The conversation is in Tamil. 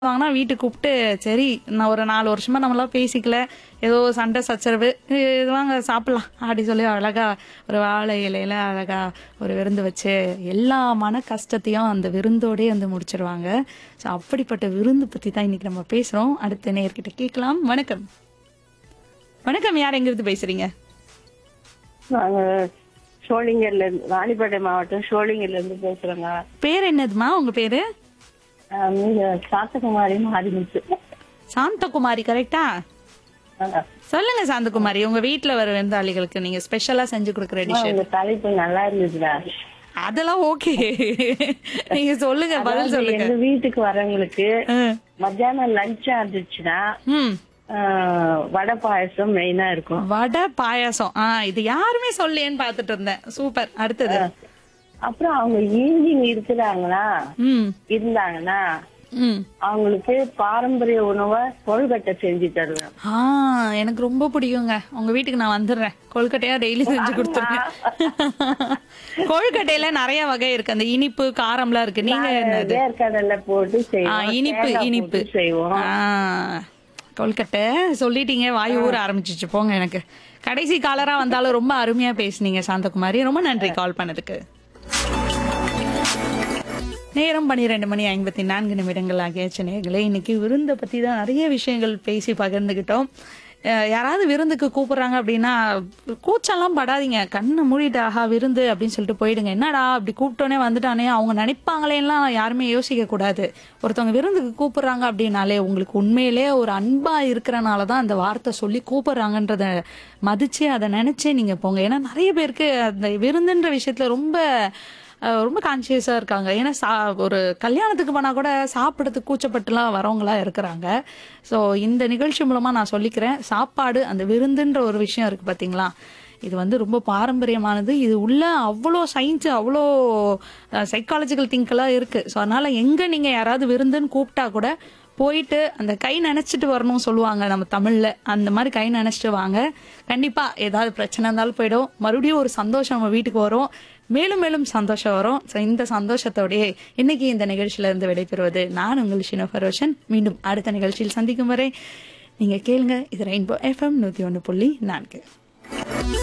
வாங்கினா வீட்டுக்கு கூப்பிட்டு சரி நான் ஒரு நாலு வருஷமா நம்மளாம் பேசிக்கல ஏதோ சண்டை சச்சரவு இது வாங்க சாப்பிடலாம் அப்படி சொல்லி அழகா ஒரு வாழை இலையில அழகா ஒரு விருந்து வச்சு எல்லா மன கஷ்டத்தையும் அந்த விருந்தோடயே வந்து முடிச்சிருவாங்க ஸோ அப்படிப்பட்ட விருந்து பத்தி தான் இன்னைக்கு நம்ம பேசுறோம் அடுத்த நேர்கிட்ட கேட்கலாம் வணக்கம் வணக்கம் யார் எங்கிருந்து பேசுறீங்க நாங்க சோளிங்கர்ல இருந்து ராணிப்பேட்டை மாவட்டம் சோளிங்கர்ல இருந்து பேசுறோங்க பேர் என்னதுமா உங்க பேரு ஆஹ் நீங்க சாத்தகுமாரி மாறிமுத்து சாந்தகுமாரி கரெக்டா ஆஹ் சொல்லுங்க சாந்தகுமாரி உங்க வீட்ல வர விருந்தாளிகளுக்கு நீங்க ஸ்பெஷலா செஞ்சு கொடுக்குற டிஷ் உங்க தலைப்பு நல்லா இருந்ததுடா அதெல்லாம் ஓகே நீங்க சொல்லுங்க பதில் அதாவது சொல்லுங்க எங்க வீட்டுக்கு வரவங்களுக்கு ம். மத்தியானம் லஞ்சா இருந்துச்சுன்னா ம் ஆஹ் வடை பாயசம் மெயினா இருக்கும் வடை பாயாசம் ஆ இது யாருமே சொல்லேன்னு பாத்துட்டு இருந்தேன் சூப்பர் அடுத்தது அப்புறம் அவங்க ஈவினிங் இருக்கிறாங்களா ம் இருந்தாங்கன்னா ம் அவங்களுக்கு பாரம்பரிய உணவை கொழுக்கட்டை செஞ்சு தருவேன் ஆ எனக்கு ரொம்ப பிடிக்குங்க உங்க வீட்டுக்கு நான் வந்துடுறேன் கொழுக்கட்டையா டெய்லி செஞ்சு கொடுத்துருங்க கொழுக்கட்டையில நிறைய வகை இருக்கு அந்த இனிப்பு காரம்லாம் இருக்கு நீங்க என்னது வேர்க்கடலை போட்டு ஆ, செய்வோம் இனிப்பு தேங்காய் இனிப்பு போட்டு செய்வோம் ஆ, கொல்கட்டை சொல்லிட்டீங்க வாய் ஊற ஆரம்பிச்சிச்சு போங்க எனக்கு கடைசி காலரா வந்தாலும் ரொம்ப அருமையா பேசுனீங்க சாந்தகுமாரி ரொம்ப நன்றி கால் பண்ணதுக்கு நேரம் பன்னிரெண்டு மணி ஐம்பத்தி நான்கு நிமிடங்கள் ஆகியாச்சு நேர்களே இன்னைக்கு விருந்தை பத்தி தான் நிறைய விஷயங்கள் பேசி பகிர்ந்துகிட்டோம் அஹ் யாராவது விருந்துக்கு கூப்பிடுறாங்க அப்படின்னா கூச்சம்லாம் படாதீங்க கண்ணை மூடிட்டு ஆஹா விருந்து அப்படின்னு சொல்லிட்டு போயிடுங்க என்னடா அப்படி கூப்பிட்டோன்னே வந்துட்டானே அவங்க நினைப்பாங்களேலாம் யாருமே யோசிக்க கூடாது ஒருத்தவங்க விருந்துக்கு கூப்பிடுறாங்க அப்படின்னாலே உங்களுக்கு உண்மையிலே ஒரு அன்பா இருக்கிறனால தான் அந்த வார்த்தை சொல்லி கூப்பிடுறாங்கன்றத மதிச்சு அதை நினைச்சே நீங்க போங்க ஏன்னா நிறைய பேருக்கு அந்த விருந்துன்ற விஷயத்துல ரொம்ப அஹ் ரொம்ப கான்சியஸா இருக்காங்க ஏன்னா சா ஒரு கல்யாணத்துக்கு போனா கூட சாப்பிடறதுக்கு கூச்சப்பட்டுலாம் வரவங்களா இருக்கிறாங்க ஸோ இந்த நிகழ்ச்சி மூலமா நான் சொல்லிக்கிறேன் சாப்பாடு அந்த விருந்துன்ற ஒரு விஷயம் இருக்கு பாத்தீங்களா இது வந்து ரொம்ப பாரம்பரியமானது இது உள்ள அவ்வளோ சயின்ஸ் அவ்வளோ சைக்காலஜிக்கல் திங்கெல்லாம் இருக்கு ஸோ அதனால எங்க நீங்க யாராவது விருந்துன்னு கூப்பிட்டா கூட போயிட்டு அந்த கை நினைச்சிட்டு வரணும்னு சொல்லுவாங்க நம்ம தமிழ்ல அந்த மாதிரி கை நினைச்சிட்டு வாங்க கண்டிப்பா ஏதாவது பிரச்சனை இருந்தாலும் போயிடும் மறுபடியும் ஒரு சந்தோஷம் நம்ம வீட்டுக்கு வரும் மேலும் மேலும் சந்தோஷம் வரும் So, இந்த சந்தோஷத்தோடயே இன்னைக்கு இந்த நிகழ்ச்சியில இருந்து விடைபெறுவது நான் உங்கள் ஷினோ ஃபரோஷன் மீண்டும் அடுத்த நிகழ்ச்சியில் சந்திக்கும் வரை நீங்க கேளுங்க இது ரெயின்போ எஃப்எம் நூத்தி ஒன்று புள்ளி நான்கு